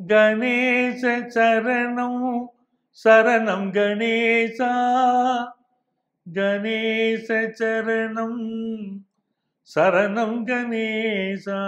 கணேச சரணம் சரணம் கணேசா கணேச சரணம் சரணம் கணேசா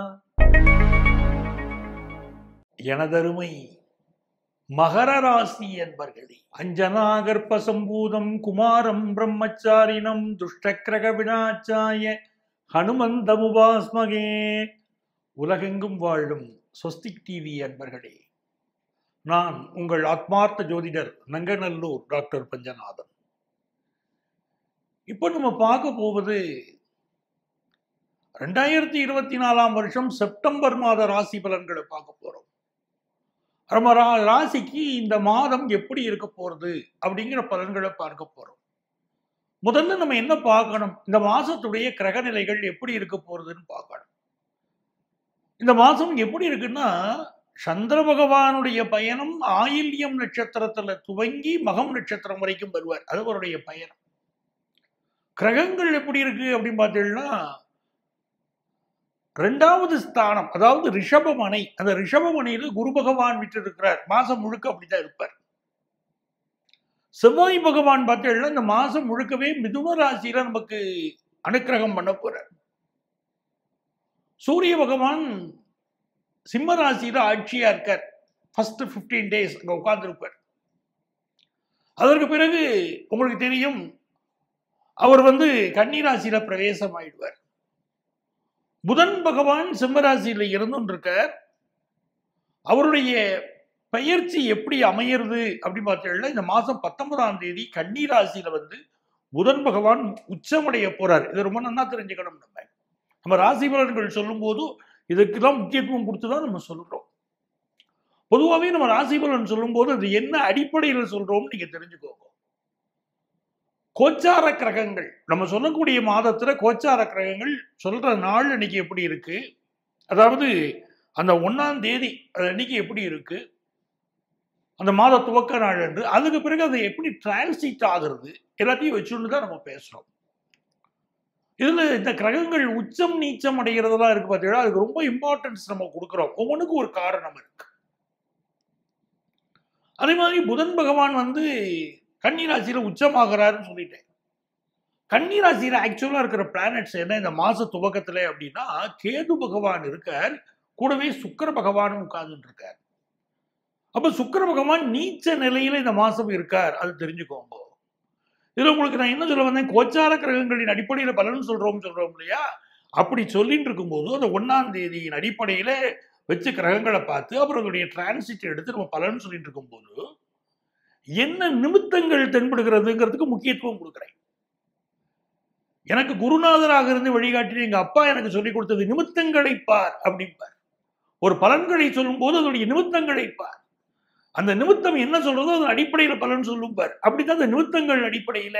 எனதருமை மகர ராசி என்பர்களே அஞ்சனாகர்ப்ப சம்பூதம் குமாரம் பிரம்மச்சாரினம் துஷ்டக்கிரக வினாச்சாய ஹனுமந்தமுபாஸ்மகே உலகெங்கும் வாழும் ஸ்வஸ்திக் டிவி அன்பர்களே நான் உங்கள் ஆத்மார்த்த ஜோதிடர் நங்கநல்லூர் டாக்டர் பஞ்சநாதன் இப்போ நம்ம பார்க்க போவது ரெண்டாயிரத்தி இருபத்தி நாலாம் வருஷம் செப்டம்பர் மாத ராசி பலன்களை பார்க்க போறோம் நம்ம ரா- ராசிக்கு இந்த மாதம் எப்படி இருக்க போறது அப்படிங்கிற பலன்களை பார்க்க போறோம் முதல்ல நம்ம என்ன பார்க்கணும் இந்த மாசத்துடைய கிரக நிலைகள் எப்படி இருக்க போறதுன்னு பார்க்கணும் இந்த மாசம் எப்படி இருக்குன்னா சந்திர பகவானுடைய பயணம் ஆயில்யம் நட்சத்திரத்துல துவங்கி மகம் நட்சத்திரம் வரைக்கும் வருவார் அது அவருடைய பயணம் கிரகங்கள் எப்படி இருக்கு அப்படின்னு பார்த்தீங்கன்னா ரெண்டாவது ஸ்தானம் அதாவது ரிஷபமனை அந்த ரிஷபமனையில குரு பகவான் விட்டு இருக்கிறார் மாசம் முழுக்க அப்படிதான் இருப்பார் செவ்வாய் பகவான் பார்த்தீங்கன்னா இந்த மாசம் முழுக்கவே மிதுன ராசியில நமக்கு அனுக்கிரகம் பண்ண போறார் சூரிய பகவான் சிம்ம ராசியில ஆட்சியா இருக்கார் ஃபர்ஸ்ட் 15 டேஸ் அங்க உட்கார்ந்துருப்பார் அதற்கு பிறகு உங்களுக்கு தெரியும் அவர் வந்து கன்னிராசியில பிரவேசம் ஆயிடுவார் புதன் பகவான் சிம்மராசியில இருந்தும் இருக்கார் அவருடைய பயிற்சி எப்படி அமையிறது அப்படின்னு பார்த்தீங்கன்னா இந்த மாசம் பத்தொன்பதாம் தேதி கன்னி ராசியில வந்து புதன் பகவான் உச்சமடைய போறார் இது ரொம்ப நல்லா தெரிஞ்சுக்கணும் நம்ம நம்ம ராசி பலன்கள் சொல்லும் போது இதுக்கெல்லாம் முக்கியத்துவம் கொடுத்து தான் நம்ம சொல்றோம் பொதுவாகவே நம்ம ராசி பலன் சொல்லும்போது அது என்ன அடிப்படையில் சொல்றோம்னு நீங்க தெரிஞ்சுக்கோங்க கோச்சார கிரகங்கள் நம்ம சொல்லக்கூடிய மாதத்துல கோச்சார கிரகங்கள் சொல்ற நாள் அன்னைக்கு எப்படி இருக்கு அதாவது அந்த ஒன்னாம் தேதி அது அன்னைக்கு எப்படி இருக்கு அந்த மாத துவக்க நாள் என்று அதுக்கு பிறகு அது எப்படி டிரான்சிட் ஆகுறது எல்லாத்தையும் வச்சுன்னு தான் நம்ம பேசுறோம் இதுல இந்த கிரகங்கள் உச்சம் நீச்சம் அடைகிறதெல்லாம் இருக்கு பார்த்தீங்கன்னா அதுக்கு ரொம்ப இம்பார்ட்டன்ஸ் நம்ம கொடுக்குறோம் ஒவ்வொன்றுக்கும் ஒரு காரணம் இருக்கு அதே மாதிரி புதன் பகவான் வந்து கன்னிராசியில உச்சமாகிறாருன்னு சொல்லிட்டேன் கன்னிராசியில ஆக்சுவலா இருக்கிற பிளானட்ஸ் என்ன இந்த மாச துவக்கத்துல அப்படின்னா கேது பகவான் இருக்கார் கூடவே சுக்கிர பகவானும் உட்கார்ந்துட்டு இருக்கார் அப்ப சுக்கிர பகவான் நீச்ச நிலையில இந்த மாசம் இருக்கார் அது தெரிஞ்சுக்கோங்க இதுல உங்களுக்கு நான் என்ன சொல்ல வந்தேன் கோச்சார கிரகங்களின் அடிப்படையில பலன் சொல்றோம் சொல்றோம் இல்லையா அப்படி சொல்லிட்டு இருக்கும்போது அந்த ஒன்னாம் தேதியின் அடிப்படையில வச்சு கிரகங்களை பார்த்து அப்புறம் அதோடைய டிரான்சிட் எடுத்து நம்ம பலன் சொல்லிட்டு இருக்கும்போது என்ன நிமித்தங்கள் தென்படுகிறதுங்கிறதுக்கு முக்கியத்துவம் கொடுக்குறேன் எனக்கு குருநாதராக இருந்து வழிகாட்டி எங்க அப்பா எனக்கு சொல்லி கொடுத்தது நிமித்தங்களை பார் அப்படிம்பார் ஒரு பலன்களை சொல்லும்போது அதோடைய நிமித்தங்களை பார் அந்த நிமித்தம் என்ன சொல்றதோ அதன் அடிப்படையில பலன் சொல்லும் பார் அப்படித்தான் அந்த நிமித்தங்கள் அடிப்படையில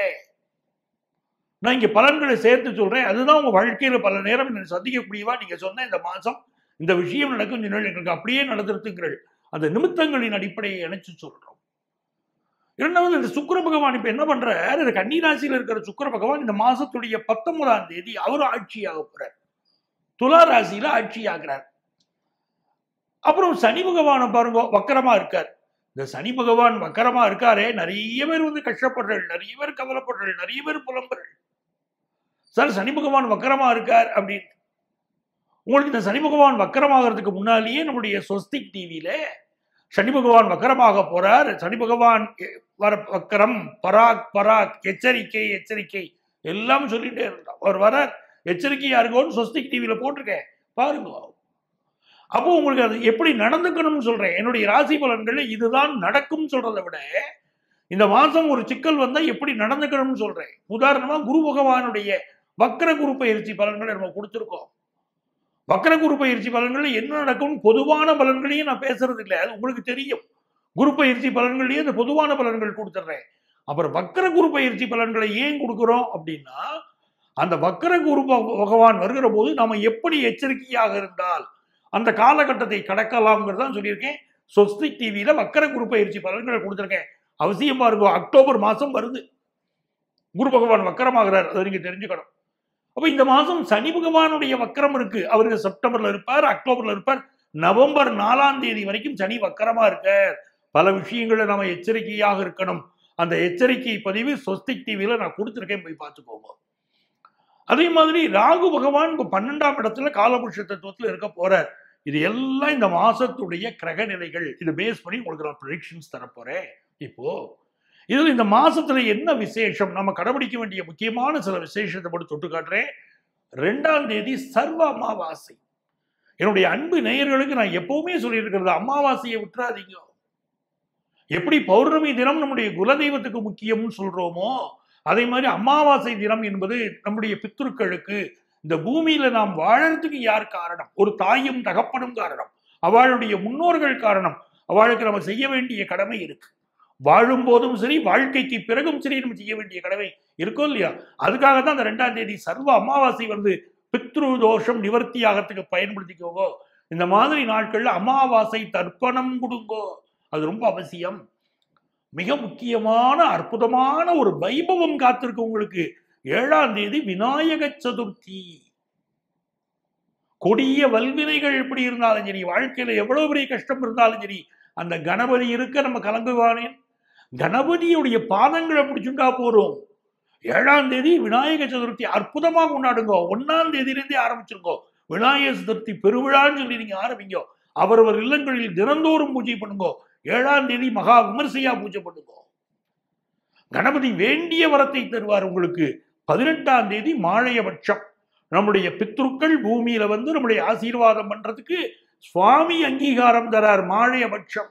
நான் இங்க பலன்களை சேர்த்து சொல்றேன் அதுதான் உங்க வாழ்க்கையில பல நேரம் என்னை சந்திக்கக்கூடியவா நீங்க சொன்ன இந்த மாசம் இந்த விஷயம் நடக்கும் சொன்னால் எங்களுக்கு அப்படியே நடந்துருத்துங்கள் அந்த நிமித்தங்களின் அடிப்படையை இணைச்சு சொல்றோம் இரண்டாவது இந்த சுக்கிர பகவான் இப்ப என்ன பண்றார் இந்த கன்னிராசியில் இருக்கிற சுக்கிர பகவான் இந்த மாசத்துடைய பத்தொன்பதாம் தேதி அவர் ஆட்சியாக போறார் துலா ராசியில ஆட்சி ஆகிறார் அப்புறம் சனி பகவானை பாருங்க வக்கரமா இருக்கார் இந்த சனி பகவான் வக்கரமா இருக்காரே நிறைய பேர் வந்து கஷ்டப்படுறாள் நிறைய பேர் கவலைப்படுறாள் நிறைய பேர் புலம்புறாள் சார் சனி பகவான் வக்கரமா இருக்கார் அப்படின்னு உங்களுக்கு இந்த சனி பகவான் வக்கரமாகிறதுக்கு முன்னாலேயே நம்முடைய ஸ்வஸ்திக் டிவியில சனி பகவான் வக்கரமாக போறார் சனி பகவான் எ- வர வக்கரம் பராக் பராக் எச்சரிக்கை எச்சரிக்கை எல்லாம் சொல்லிட்டே இருந்தான் அவர் வரார் எச்சரிக்கையா இருக்கோன்னு ஸ்வஸ்திக் டிவியில போட்டிருக்கேன் பாருங்க அப்போ உங்களுக்கு அது எப்படி நடந்துக்கணும்னு சொல்றேன் என்னுடைய ராசி பலன்கள் இதுதான் நடக்கும் சொல்றதை விட இந்த மாசம் ஒரு சிக்கல் வந்தா எப்படி நடந்துக்கணும்னு சொல்றேன் உதாரணமா குரு பகவானுடைய வக்கர குரு பயிற்சி பலன்களை நம்ம கொடுத்துருக்கோம் வக்கர குரு பயிற்சி பலன்கள் என்ன நடக்கும் பொதுவான பலன்களையும் நான் பேசுறது இல்லை அது உங்களுக்கு தெரியும் குரு பயிற்சி பலன்களையும் அந்த பொதுவான பலன்கள் கொடுத்துட்றேன் அப்புறம் வக்கர குரு பயிற்சி பலன்களை ஏன் கொடுக்குறோம் அப்படின்னா அந்த வக்கர குரு பக- பகவான் வருகிற போது நாம எப்படி எச்சரிக்கையாக இருந்தால் அந்த காலகட்டத்தை கடக்கலாம்ங்கிறது தான் சொல்லியிருக்கேன் சொஸ்திக் டிவியில வக்கர குரு பயிற்சி பலன்களை கொடுத்துருக்கேன் அவசியமா இருக்கும் அக்டோபர் மாசம் வருது குரு பகவான் வக்கரமாகிறார் அதை நீங்க தெரிஞ்சுக்கணும் அப்ப இந்த மாசம் சனி பகவானுடைய வக்கரம் இருக்கு அவருக்கு செப்டம்பர்ல இருப்பார் அக்டோபர்ல இருப்பார் நவம்பர் நாலாம் தேதி வரைக்கும் சனி வக்கரமா இருக்க பல விஷயங்களை நம்ம எச்சரிக்கையாக இருக்கணும் அந்த எச்சரிக்கை பதிவு சொஸ்திக் டிவியில நான் கொடுத்துருக்கேன் போய் பார்த்துக்கோங்க அதே மாதிரி ராகு பகவான் இப்போ பன்னெண்டாம் இடத்துல காலபுருஷ தத்துவத்தில் இருக்க போறார் இது எல்லாம் இந்த மாசத்துடைய கிரக நிலைகள் இது பேஸ் பண்ணி உங்களுக்கு நான் ப்ரிடிக்ஷன்ஸ் தரப்போறேன் இப்போ இதுல இந்த மாசத்துல என்ன விசேஷம் நம்ம கடைபிடிக்க வேண்டிய முக்கியமான சில விசேஷத்தை மட்டும் தொட்டு காட்டுறேன் ரெண்டாம் தேதி சர்வ அமாவாசை என்னுடைய அன்பு நேயர்களுக்கு நான் எப்பவுமே சொல்லியிருக்கிறது அமாவாசையை விட்டுறாதீங்க எப்படி பௌர்ணமி தினம் நம்முடைய குலதெய்வத்துக்கு முக்கியம்னு சொல்றோமோ அதே மாதிரி அமாவாசை தினம் என்பது நம்முடைய பித்ருக்களுக்கு இந்த பூமியில நாம் வாழறதுக்கு யார் காரணம் ஒரு தாயும் தகப்பனும் காரணம் அவளுடைய முன்னோர்கள் காரணம் அவளுக்கு நம்ம செய்ய வேண்டிய கடமை இருக்கு வாழும் போதும் சரி வாழ்க்கைக்கு பிறகும் சரி நம்ம செய்ய வேண்டிய கடமை இருக்கோ இல்லையா அதுக்காக தான் அந்த ரெண்டாம் தேதி சர்வ அமாவாசை வந்து பித்ரு தோஷம் நிவர்த்தி ஆகிறதுக்கு பயன்படுத்திக்கோங்கோ இந்த மாதிரி நாட்கள்ல அமாவாசை தர்ப்பணம் கொடுங்கோ அது ரொம்ப அவசியம் மிக முக்கியமான அற்புதமான ஒரு வைபவம் காத்திருக்கு உங்களுக்கு ஏழாம் தேதி விநாயக சதுர்த்தி கொடிய வல்வினைகள் எப்படி இருந்தாலும் சரி வாழ்க்கையில எவ்வளவு பெரிய கஷ்டம் இருந்தாலும் சரி அந்த கணபதி இருக்க நம்ம கலங்குவானேன் கணபதியுடைய பாதங்களை பிடிச்சுட்டா போறோம் ஏழாம் தேதி விநாயக சதுர்த்தி அற்புதமா கொண்டாடுங்க ஒன்னாம் தேதியிலிருந்தே ஆரம்பிச்சிருங்கோ விநாயகர் சதுர்த்தி பெருவிழான்னு சொல்லி நீங்க ஆரம்பிங்க அவரவர் இல்லங்களில் தினந்தோறும் பூஜை பண்ணுங்க ஏழாம் தேதி மகா விமர்சையா பூஜை பண்ணுங்க கணபதி வேண்டிய வரத்தை தருவார் உங்களுக்கு பதினெட்டாம் தேதி மாழையபட்சம் நம்முடைய பித்ருக்கள் பூமியில வந்து நம்முடைய ஆசீர்வாதம் பண்றதுக்கு சுவாமி அங்கீகாரம் தரார் மாழையபட்சம்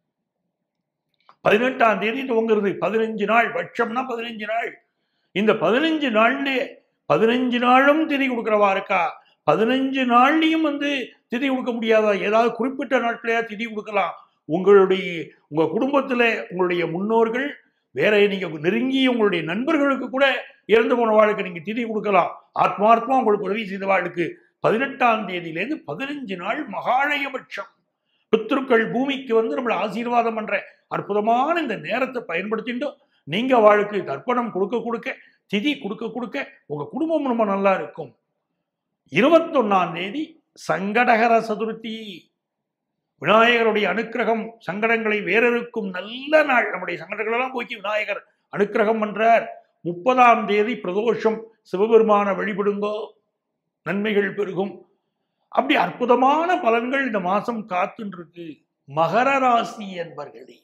பதினெட்டாம் தேதி துவங்குறது பதினஞ்சு நாள் பட்சம்னா பதினஞ்சு நாள் இந்த பதினஞ்சு நாள்லே பதினஞ்சு நாளும் திதி கொடுக்குறவா இருக்கா பதினஞ்சு நாள்லையும் வந்து திதி கொடுக்க முடியாதா ஏதாவது குறிப்பிட்ட நாட்களையா திதி கொடுக்கலாம் உங்களுடைய உங்க குடும்பத்துல உங்களுடைய முன்னோர்கள் வேற நீங்க நெருங்கிய உங்களுடைய நண்பர்களுக்கு கூட இறந்து போன வாழ்க்கை நீங்க திதி கொடுக்கலாம் ஆத்மார்த்தமா உங்களுக்கு உதவி செய்த வாழ்க்கை பதினெட்டாம் தேதியிலேருந்து பதினஞ்சு நாள் மகாலயபட்சம் பித்ருக்கள் பூமிக்கு வந்து நம்மளை ஆசீர்வாதம் பண்ற அற்புதமான இந்த நேரத்தை பயன்படுத்திட்டு நீங்க வாழ்க்கை தர்ப்பணம் கொடுக்க கொடுக்க திதி கொடுக்க கொடுக்க உங்க குடும்பம் ரொம்ப நல்லா இருக்கும் இருபத்தொன்னாம் தேதி சங்கடகர சதுர்த்தி விநாயகருடைய அனுக்கிரகம் சங்கடங்களை வேறறுக்கும் நல்ல நாள் நம்முடைய சங்கடங்களெல்லாம் போக்கி விநாயகர் அனுக்கிரகம் பண்றார் முப்பதாம் தேதி பிரதோஷம் சிவபெருமான வழிபடுங்கோ நன்மைகள் பெருகும் அப்படி அற்புதமான பலன்கள் இந்த மாசம் காத்துன்னு இருக்கு மகர ராசி என்பர்களே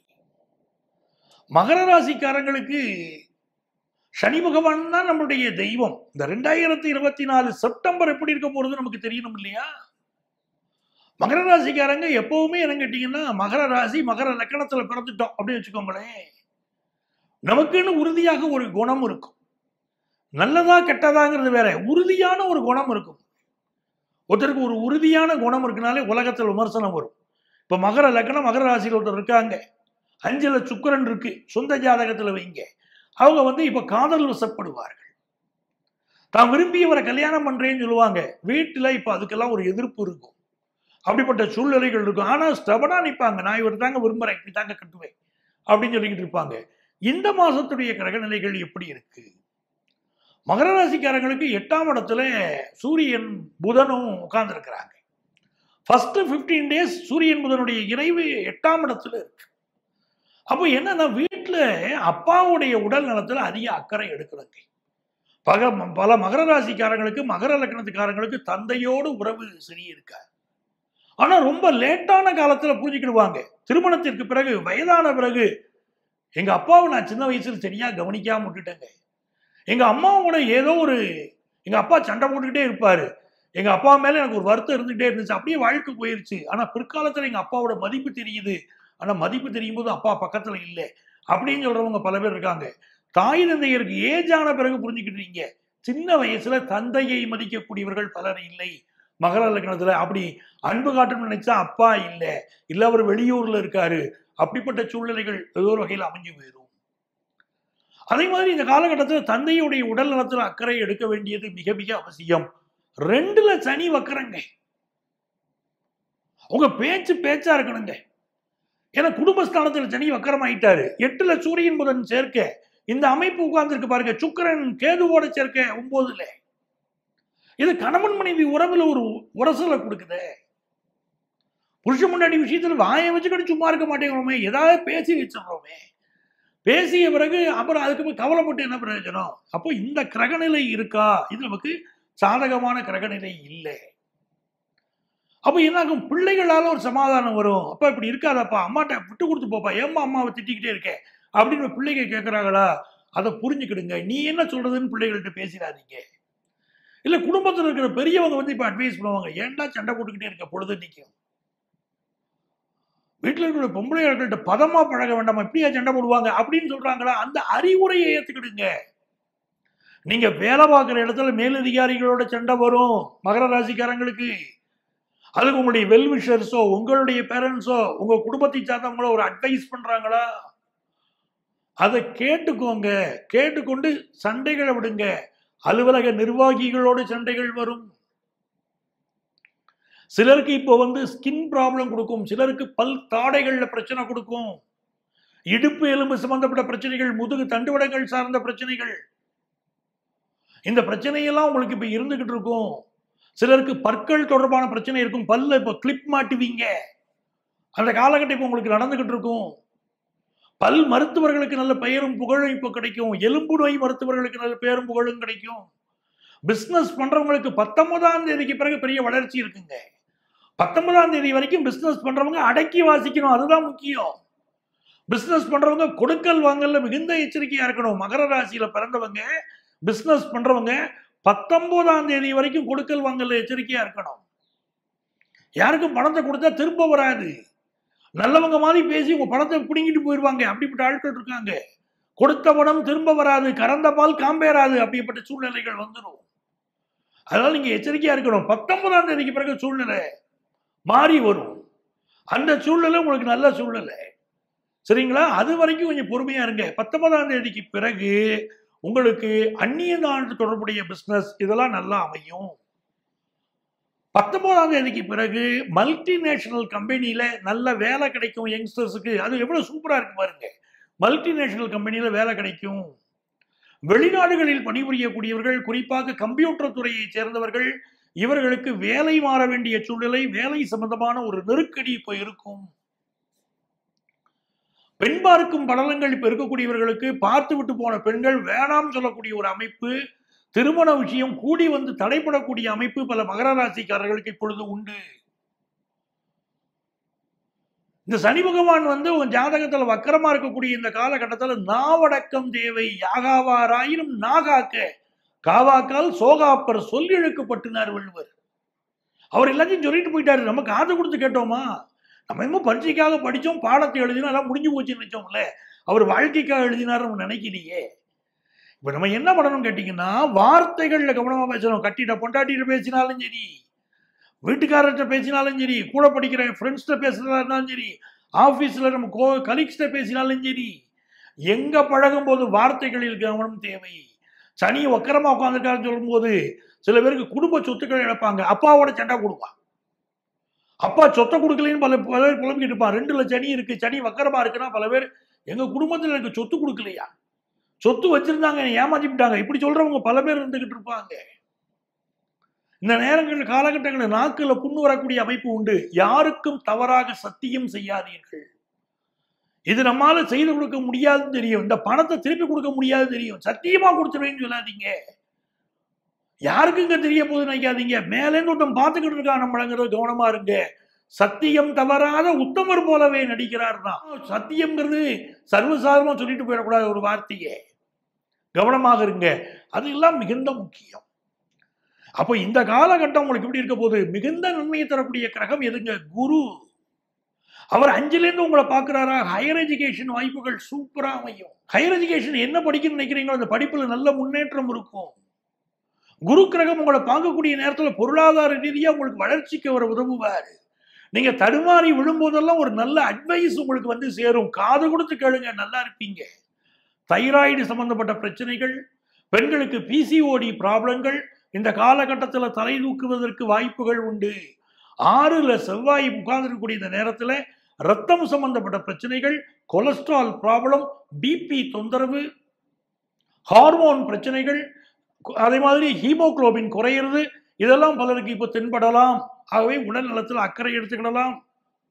மகர ராசிக்காரங்களுக்கு சனி பகவான் தான் நம்மளுடைய தெய்வம் இந்த ரெண்டாயிரத்தி இருபத்தி நாலு செப்டம்பர் எப்படி இருக்க போறது நமக்கு தெரியணும் இல்லையா மகர ராசிக்காரங்க எப்பவுமே என்ன கேட்டீங்கன்னா மகர ராசி மகர லக்கணத்துல பிறந்துட்டோம் அப்படின்னு வச்சுக்கோங்களேன் நமக்குன்னு உறுதியாக ஒரு குணம் இருக்கும் நல்லதா கெட்டதாங்கிறது வேற உறுதியான ஒரு குணம் இருக்கும் ஒருத்தருக்கு ஒரு உறுதியான குணம் இருக்குனாலே உலகத்தில் விமர்சனம் வரும் இப்ப மகர லக்னம் மகர ராசியில் ஒருத்தர் இருக்காங்க அஞ்சுல சுக்கரன் இருக்கு சொந்த ஜாதகத்துல வைங்க அவங்க வந்து இப்ப காதல் வசப்படுவார்கள் தான் விரும்பியவரை கல்யாணம் பண்றேன்னு சொல்லுவாங்க வீட்டுல இப்ப அதுக்கெல்லாம் ஒரு எதிர்ப்பு இருக்கும் அப்படிப்பட்ட சூழ்நிலைகள் இருக்கும் ஆனா ஸ்டபனா நிற்பாங்க நான் இவர் தாங்க விரும்புறேன் இப்படி தாங்க கட்டுவேன் அப்படின்னு சொல்லிக்கிட்டு இருப்பாங்க இந்த மாசத்துடைய கிரகநிலைகள் எப்படி இருக்கு மகர ராசிக்காரங்களுக்கு எட்டாம் இடத்துல சூரியன் புதனும் உட்கார்ந்து இருக்கிறாங்க ஃபர்ஸ்ட் பிப்டீன் டேஸ் சூரியன் புதனுடைய இணைவு எட்டாம் இடத்துல இருக்கு அப்போ என்னன்னா வீட்டில் அப்பாவுடைய உடல் நலத்துல அதிக அக்கறை எடுக்கலங்க பக பல மகர ராசிக்காரங்களுக்கு மகர லக்னத்துக்காரங்களுக்கு தந்தையோடு உறவு சரி இருக்காது ஆனா ரொம்ப லேட்டான காலத்துல புரிஞ்சுக்கிடுவாங்க திருமணத்திற்கு பிறகு வயதான பிறகு எங்க அப்பாவை நான் சின்ன வயசுல சரியா கவனிக்காம விட்டுட்டேங்க எங்க அம்மாவோட ஏதோ ஒரு எங்க அப்பா சண்டை போட்டுக்கிட்டே இருப்பாரு எங்க அப்பா மேல எனக்கு ஒரு வருத்தம் இருந்துகிட்டே இருந்துச்சு அப்படியே வாழ்க்கை போயிருச்சு ஆனா பிற்காலத்துல எங்க அப்பாவோட மதிப்பு தெரியுது ஆனா மதிப்பு தெரியும் போது அப்பா பக்கத்துல இல்லை அப்படின்னு சொல்றவங்க பல பேர் இருக்காங்க தாய் தந்தையருக்கு ஏஜ் ஆன பிறகு புரிஞ்சுக்கிட்டீங்க சின்ன வயசுல தந்தையை மதிக்கக்கூடியவர்கள் பலர் இல்லை மகர லக்னத்துல அப்படி அன்பு காட்டணும்னு நினைச்சா அப்பா இல்லை இல்ல அவர் வெளியூர்ல இருக்காரு அப்படிப்பட்ட சூழ்நிலைகள் ஏதோ ஒரு வகையில் அமைஞ்சு போயிடும் அதே மாதிரி இந்த காலகட்டத்தில் தந்தையுடைய உடல் நலத்தில் அக்கறை எடுக்க வேண்டியது மிக மிக அவசியம் ரெண்டுல சனி வக்கரங்க உங்க பேச்சு பேச்சா இருக்கணுங்க ஏன்னா குடும்பஸ்தானத்தில் சனி வக்கரம் ஆயிட்டாரு எட்டுல சூரியன் புதன் சேர்க்க இந்த அமைப்பு உட்கார்ந்துருக்கு பாருங்க சுக்கரன் கேதுவோட சேர்க்க ஒன்பதுல இது கணவன் மனைவி உறவுல ஒரு உரசலை கொடுக்குது புருஷ முன்னாடி விஷயத்துல வாயை வச்சுக்கிட்டு சும்மா இருக்க மாட்டேங்கிறோமே ஏதாவது பேசி வச்சிடுறோமே பேசிய பிறகு அப்புறம் அதுக்கு போய் கவலைப்பட்டு என்ன பிரயோஜனம் அப்போ இந்த கிரகநிலை இருக்கா இது நமக்கு சாதகமான கிரகநிலை இல்லை அப்ப என்ன ஆகும் பிள்ளைகளால ஒரு சமாதானம் வரும் அப்பா இப்படி இருக்காதப்பா அம்மாட்ட விட்டு கொடுத்து போப்பா ஏம்மா அம்மாவை திட்டிக்கிட்டே இருக்கே அப்படின்னு பிள்ளைங்க கேட்கறாங்களா அதை புரிஞ்சுக்கிடுங்க நீ என்ன சொல்றதுன்னு பிள்ளைகள்கிட்ட பேசிடாதீங்க இல்ல குடும்பத்தில் இருக்கிற பெரியவங்க வந்து இப்ப அட்வைஸ் பண்ணுவாங்க ஏன்டா சண்டை போட்டுக்கிட்டே இருக்க பொழுது நிற்கும் வீட்டில் இருக்கிற பொம்பளைகள்கிட்ட பதமா பழக வேண்டாமா இப்படியா சண்டை போடுவாங்க அப்படின்னு சொல்றாங்களா அந்த அறிவுரையை ஏத்துக்கிடுங்க நீங்க வேலை பார்க்குற இடத்துல மேலதிகாரிகளோட சண்டை வரும் மகர ராசிக்காரங்களுக்கு அதுக்கு உங்களுடைய வெல்விஷர்ஸோ உங்களுடைய பேரண்ட்ஸோ உங்க குடும்பத்தை சார்ந்தவங்களோ ஒரு அட்வைஸ் பண்றாங்களா அதை கேட்டுக்கோங்க கேட்டுக்கொண்டு சண்டைகளை விடுங்க அலுவலக நிர்வாகிகளோடு சண்டைகள் வரும் சிலருக்கு இப்போ வந்து ஸ்கின் ப்ராப்ளம் கொடுக்கும் சிலருக்கு பல் தாடைகள்ல பிரச்சனை கொடுக்கும் இடுப்பு எலும்பு சம்பந்தப்பட்ட பிரச்சனைகள் முதுகு தண்டுவடங்கள் சார்ந்த பிரச்சனைகள் இந்த பிரச்சனையெல்லாம் உங்களுக்கு இப்ப இருந்துகிட்டு இருக்கும் சிலருக்கு பற்கள் தொடர்பான பிரச்சனை இருக்கும் பல்ல இப்போ கிளிப் மாட்டுவீங்க அந்த காலகட்டம் இப்போ உங்களுக்கு நடந்துகிட்டு இருக்கும் பல் மருத்துவர்களுக்கு நல்ல பெயரும் புகழும் இப்போ கிடைக்கும் எலும்பு நோய் மருத்துவர்களுக்கு நல்ல பெயரும் புகழும் கிடைக்கும் பிசினஸ் பண்றவங்களுக்கு பத்தொன்பதாம் தேதிக்கு பிறகு பெரிய வளர்ச்சி இருக்குங்க பத்தொன்பதாம் தேதி வரைக்கும் பிசினஸ் பண்றவங்க அடக்கி வாசிக்கணும் அதுதான் முக்கியம் பிசினஸ் பண்றவங்க கொடுக்கல் வாங்கல்ல மிகுந்த எச்சரிக்கையா இருக்கணும் மகர ராசியில பிறந்தவங்க பிசினஸ் பண்றவங்க பத்தொன்பதாம் தேதி வரைக்கும் கொடுக்கல் வாங்கல்ல எச்சரிக்கையா இருக்கணும் யாருக்கும் பணத்தை கொடுத்தா திரும்ப வராது நல்லவங்க மாதிரி பேசி உங்க பணத்தை பிடுங்கிட்டு போயிடுவாங்க அப்படிப்பட்ட ஆட்கள் இருக்காங்க கொடுத்த பணம் திரும்ப வராது கறந்த பால் காம்பேறாது அப்படிப்பட்ட சூழ்நிலைகள் வந்துடும் அதனால நீங்க எச்சரிக்கையா இருக்கணும் பத்தொன்பதாம் தேதிக்கு பிறகு சூழ்நிலை மாறி வரும் அந்த சூழ்நிலை உங்களுக்கு நல்ல சூழ்நிலை சரிங்களா அது வரைக்கும் கொஞ்சம் பொறுமையா இருங்க பத்தொன்பதாம் தேதிக்கு பிறகு உங்களுக்கு அந்நிய நாடு தொடர்புடைய பிசினஸ் இதெல்லாம் நல்லா அமையும் பத்தொன்பதாம் தேதிக்கு பிறகு மல்டிநேஷனல் கம்பெனியில நல்ல வேலை கிடைக்கும் யங்ஸ்டர்ஸுக்கு அது எவ்வளவு சூப்பரா இருக்கு பாருங்க மல்டிநேஷனல் கம்பெனியில வேலை கிடைக்கும் வெளிநாடுகளில் பணிபுரியக்கூடியவர்கள் குறிப்பாக கம்ப்யூட்டர் துறையை சேர்ந்தவர்கள் இவர்களுக்கு வேலை மாற வேண்டிய சூழ்நிலை வேலை சம்பந்தமான ஒரு நெருக்கடி இப்போ இருக்கும் பெண் பார்க்கும் படலங்கள் இப்ப இருக்கக்கூடியவர்களுக்கு பார்த்து விட்டு போன பெண்கள் வேணாம் சொல்லக்கூடிய ஒரு அமைப்பு திருமண விஷயம் கூடி வந்து தடைப்படக்கூடிய அமைப்பு பல மகர ராசிக்காரர்களுக்கு இப்பொழுது உண்டு இந்த சனி பகவான் வந்து உங்க ஜாதகத்துல வக்கரமா இருக்கக்கூடிய இந்த காலகட்டத்துல நாவடக்கம் தேவை யாகாவாராயினும் நாகாக்க காவாக்கால் சோகாப்பர் சொல் இழுக்கப்பட்டினார் வள்ளுவர் அவர் எல்லாத்தையும் சொல்லிட்டு போயிட்டாரு நம்ம காது கொடுத்து கேட்டோமா நம்ம இன்னும் பரீட்சைக்காக படிச்சோம் பாடத்தை எழுதினோம் எல்லாம் முடிஞ்சு போச்சுன்னு நினைச்சோம்ல அவர் வாழ்க்கைக்காக எழுதினார் நம்ம நினைக்கலையே இப்ப நம்ம என்ன பண்ணணும் கேட்டீங்கன்னா வார்த்தைகள்ல கவனமா பேசணும் கட்டிட்ட பொண்டாட்டிட்ட பேசினாலும் சரி வீட்டுக்காரர்கிட்ட பேசினாலும் சரி கூட படிக்கிற ஃப்ரெண்ட்ஸ்கிட்ட பேசுறதா இருந்தாலும் சரி ஆஃபீஸில் நம்ம கோ கலீக்ஸ்கிட்ட பேசினாலும் சரி எங்க பழகும் போது வார்த்தைகளில் கவனம் தேவை சனி வக்கரமா உட்காந்துருக்காருன்னு சொல்லும்போது சில பேருக்கு குடும்ப சொத்துக்கள் இழப்பாங்க அப்பாவோட சண்டை கொடுப்பான் அப்பா சொத்தை கொடுக்கலன்னு பல பல பேர் புலம்பிக்கிட்டு இருப்பான் ரெண்டுல சனி இருக்கு சனி வக்கரமா இருக்குன்னா பல பேர் எங்க குடும்பத்தில் எனக்கு சொத்து கொடுக்கலையா சொத்து வச்சிருந்தாங்க என்னை ஏமாத்திட்டாங்க இப்படி சொல்றவங்க பல பேர் இருந்துகிட்டு இருப்பாங்க இந்த நேரங்கள் காலகட்டங்களில் நாக்குல புண்ணு வரக்கூடிய அமைப்பு உண்டு யாருக்கும் தவறாக சத்தியம் செய்யாதீர்கள் இது நம்மால செய்து கொடுக்க முடியாதுன்னு தெரியும் இந்த பணத்தை திருப்பி கொடுக்க முடியாது தெரியும் சத்தியமா கொடுத்துருவேன்னு சொல்லாதீங்க யாருக்கும் இங்க தெரிய போகுது நினைக்காதீங்க மேலேருந்து ஒருத்தன் பார்த்துக்கிட்டு இருக்கா நம்மளங்கிறது கவனமா இருங்க சத்தியம் தவறாத உத்தமர் போலவே நடிக்கிறார் தான் சத்தியம்ங்கிறது சர்வசாதாரணமா சொல்லிட்டு போயிடக்கூடாது ஒரு வார்த்தையே கவனமாக இருங்க அது எல்லாம் மிகுந்த முக்கியம் அப்போ இந்த காலகட்டம் உங்களுக்கு எப்படி இருக்க போகுது மிகுந்த நன்மையை தரக்கூடிய கிரகம் எதுங்க குரு அவர் அஞ்சுலேருந்து உங்களை பார்க்குறாரா ஹையர் எஜுகேஷன் வாய்ப்புகள் சூப்பரா அமையும் ஹையர் எஜுகேஷன் என்ன படிக்கணும்னு நினைக்கிறீங்களோ அந்த படிப்புல நல்ல முன்னேற்றம் இருக்கும் குரு கிரகம் உங்களை பார்க்கக்கூடிய நேரத்தில் பொருளாதார ரீதியா உங்களுக்கு வளர்ச்சிக்கு அவர் உதவுவார் நீங்க தடுமாறி விழும்போதெல்லாம் ஒரு நல்ல அட்வைஸ் உங்களுக்கு வந்து சேரும் காது கொடுத்து கேளுங்க நல்லா இருப்பீங்க தைராய்டு சம்பந்தப்பட்ட பிரச்சனைகள் பெண்களுக்கு பிசிஓடி ப்ராப்ளங்கள் இந்த காலகட்டத்தில் தலை தூக்குவதற்கு வாய்ப்புகள் உண்டு ஆறுல செவ்வாய் உட்கார்ந்துருக்கக்கூடிய இந்த நேரத்தில் ரத்தம் சம்பந்தப்பட்ட பிரச்சனைகள் கொலஸ்ட்ரால் ப்ராப்ளம் பிபி தொந்தரவு ஹார்மோன் பிரச்சனைகள் அதே மாதிரி ஹீமோகுளோபின் குறையிறது இதெல்லாம் பலருக்கு இப்போ தென்படலாம் ஆகவே உடல் நலத்தில் அக்கறை எடுத்துக்கிடலாம்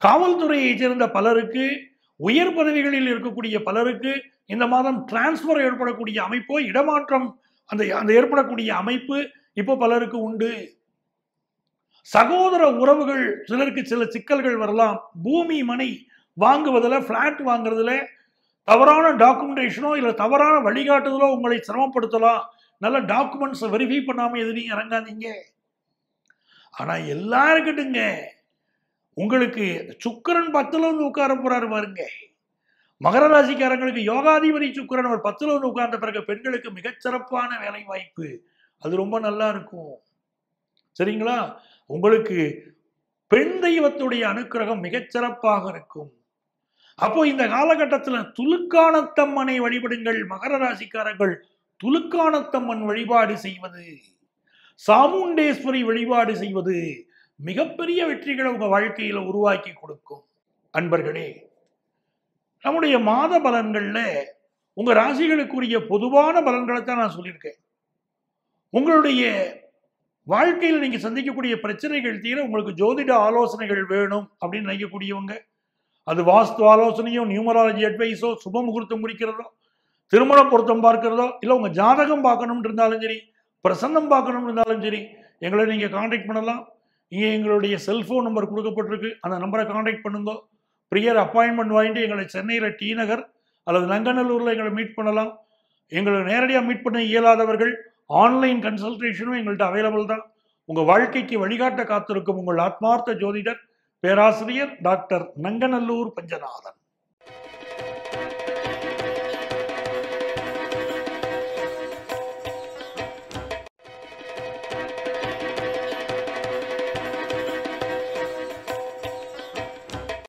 காவல்துறையை சேர்ந்த பலருக்கு உயர் பதவிகளில் இருக்கக்கூடிய பலருக்கு இந்த மாதம் டிரான்ஸ்பர் ஏற்படக்கூடிய அமைப்போ இடமாற்றம் அந்த அந்த ஏற்படக்கூடிய அமைப்பு இப்போ பலருக்கு உண்டு சகோதர உறவுகள் சிலருக்கு சில சிக்கல்கள் வரலாம் பூமி மனை வாங்குவதில் பிளாட் வாங்குறதுல தவறான டாக்குமெண்டேஷனோ இல்லை தவறான வழிகாட்டுதலோ உங்களை சிரமப்படுத்தலாம் நல்ல டாக்குமெண்ட்ஸை வெரிஃபை பண்ணாமல் எதுலையும் இறங்காதீங்க ஆனால் எல்லாருக்கிட்டுங்க உங்களுக்கு சுக்கரன் பத்துல வந்து உட்கார போறாரு பாருங்க மகர ராசிக்காரங்களுக்கு யோகாதிபதி சுக்கரன் ஒரு பத்துல வந்து உட்கார்ந்த பிறகு பெண்களுக்கு மிகச்சிறப்பான வேலை வாய்ப்பு அது ரொம்ப நல்லா இருக்கும் சரிங்களா உங்களுக்கு பெண் தெய்வத்துடைய அனுக்கிரகம் மிகச்சிறப்பாக இருக்கும் அப்போ இந்த காலகட்டத்தில் துலுக்கானத்தம்மனை வழிபடுங்கள் மகர ராசிக்காரர்கள் துலுக்கானத்தம்மன் வழிபாடு செய்வது சாமுண்டேஸ்வரி வழிபாடு செய்வது மிகப்பெரிய வெற்றிகளை உங்க வாழ்க்கையில உருவாக்கி கொடுக்கும் அன்பர்களே நம்முடைய மாத பலன்கள்ல உங்க ராசிகளுக்குரிய பொதுவான பலன்களை தான் நான் சொல்லியிருக்கேன் உங்களுடைய வாழ்க்கையில் நீங்க சந்திக்கக்கூடிய பிரச்சனைகள் தீர உங்களுக்கு ஜோதிட ஆலோசனைகள் வேணும் அப்படின்னு நினைக்கக்கூடியவங்க அது வாஸ்து ஆலோசனையோ நியூமராலஜி அட்வைஸோ சுப முகூர்த்தம் முடிக்கிறதோ திருமண பொருத்தம் பார்க்கிறதோ இல்லை உங்க ஜாதகம் பார்க்கணும்னு இருந்தாலும் சரி பிரசன்னம் பார்க்கணும்னு இருந்தாலும் சரி எங்களை நீங்க காண்டாக்ட் பண்ணலாம் இங்கே எங்களுடைய செல்ஃபோன் நம்பர் கொடுக்கப்பட்டிருக்கு அந்த நம்பரை காண்டாக்ட் பண்ணுங்க ப்ரியர் அப்பாயின்மெண்ட் வாங்கிட்டு எங்களை சென்னையில் டி நகர் அல்லது நங்கநல்லூரில் எங்களை மீட் பண்ணலாம் எங்களை நேரடியாக மீட் பண்ண இயலாதவர்கள் ஆன்லைன் கன்சல்டேஷனும் எங்கள்கிட்ட அவைலபிள் தான் உங்கள் வாழ்க்கைக்கு வழிகாட்ட காத்திருக்கும் உங்கள் ஆத்மார்த்த ஜோதிடர் பேராசிரியர் டாக்டர் நங்கநல்லூர் பஞ்சநாதன்